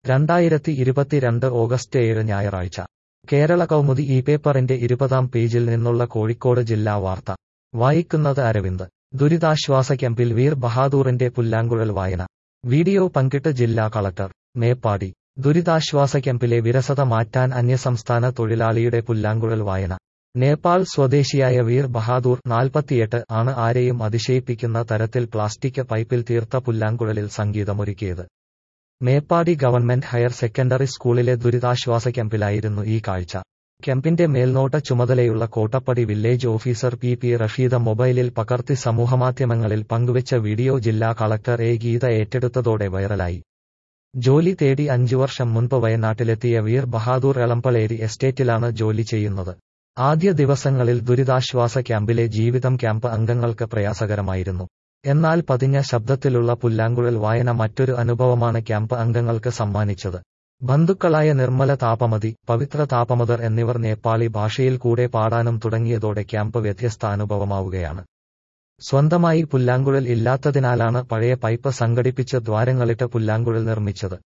രണ്ടായിരത്തി ഇരുപത്തിരണ്ട് ഓഗസ്റ്റ് ഏഴ് ഞായറാഴ്ച കേരള കൗമുദി ഈ പേപ്പറിന്റെ ഇരുപതാം പേജിൽ നിന്നുള്ള കോഴിക്കോട് ജില്ലാ വാർത്ത വായിക്കുന്നത് അരവിന്ദ് ദുരിതാശ്വാസ ക്യാമ്പിൽ വീർ ബഹാദൂറിന്റെ പുല്ലാങ്കുഴൽ വായന വീഡിയോ പങ്കിട്ട് ജില്ലാ കളക്ടർ മേപ്പാടി ദുരിതാശ്വാസ ക്യാമ്പിലെ വിരസത മാറ്റാൻ അന്യസംസ്ഥാന തൊഴിലാളിയുടെ പുല്ലാങ്കുഴൽ വായന നേപ്പാൾ സ്വദേശിയായ വീർ ബഹാദൂർ നാൽപ്പത്തിയെട്ട് ആണ് ആരെയും അതിശയിപ്പിക്കുന്ന തരത്തിൽ പ്ലാസ്റ്റിക് പൈപ്പിൽ തീർത്ത പുല്ലാങ്കുഴലിൽ സംഗീതമൊരുക്കിയത് മേപ്പാടി ഗവൺമെന്റ് ഹയർ സെക്കൻഡറി സ്കൂളിലെ ദുരിതാശ്വാസ ക്യാമ്പിലായിരുന്നു ഈ കാഴ്ച ക്യാമ്പിന്റെ മേൽനോട്ട ചുമതലയുള്ള Kottappadi village officer P P Rasheeda മൊബൈലിൽ പകർത്തി സമൂഹമാധ്യമങ്ങളിൽ പങ്കുവച്ച വീഡിയോ ജില്ലാ കളക്ടർ എ ഗീത ഏറ്റെടുത്തതോടെ വൈറലായി ജോലി തേടി അഞ്ചു വർഷം മുൻപ് വയനാട്ടിലെത്തിയ വീർ ബഹാദൂർ എളമ്പളേരി എസ്റ്റേറ്റിലാണ് ജോലി ചെയ്യുന്നത് ആദ്യ ദിവസങ്ങളിൽ ദുരിതാശ്വാസ ക്യാമ്പിലെ ജീവിതം ക്യാമ്പ് അംഗങ്ങൾക്ക് പ്രയാസകരമായിരുന്നു എന്നാൽ പതിഞ്ഞ ശബ്ദത്തിലുള്ള പുല്ലാങ്കുഴൽ വായന മറ്റൊരു അനുഭവമാണ് ക്യാമ്പ് അംഗങ്ങൾക്ക് സമ്മാനിച്ചത് ബന്ധുക്കളായ നിർമ്മല താപമതി പവിത്ര താപമതർ എന്നിവർ നേപ്പാളി ഭാഷയിൽ കൂടെ പാടാനും തുടങ്ങിയതോടെ ക്യാമ്പ് വ്യത്യസ്ത അനുഭവമാവുകയാണ് സ്വന്തമായി പുല്ലാങ്കുഴൽ ഇല്ലാത്തതിനാലാണ് പഴയ പൈപ്പ് സംഘടിപ്പിച്ച് ദ്വാരങ്ങളിട്ട് പുല്ലാങ്കുഴൽ നിർമ്മിച്ചത്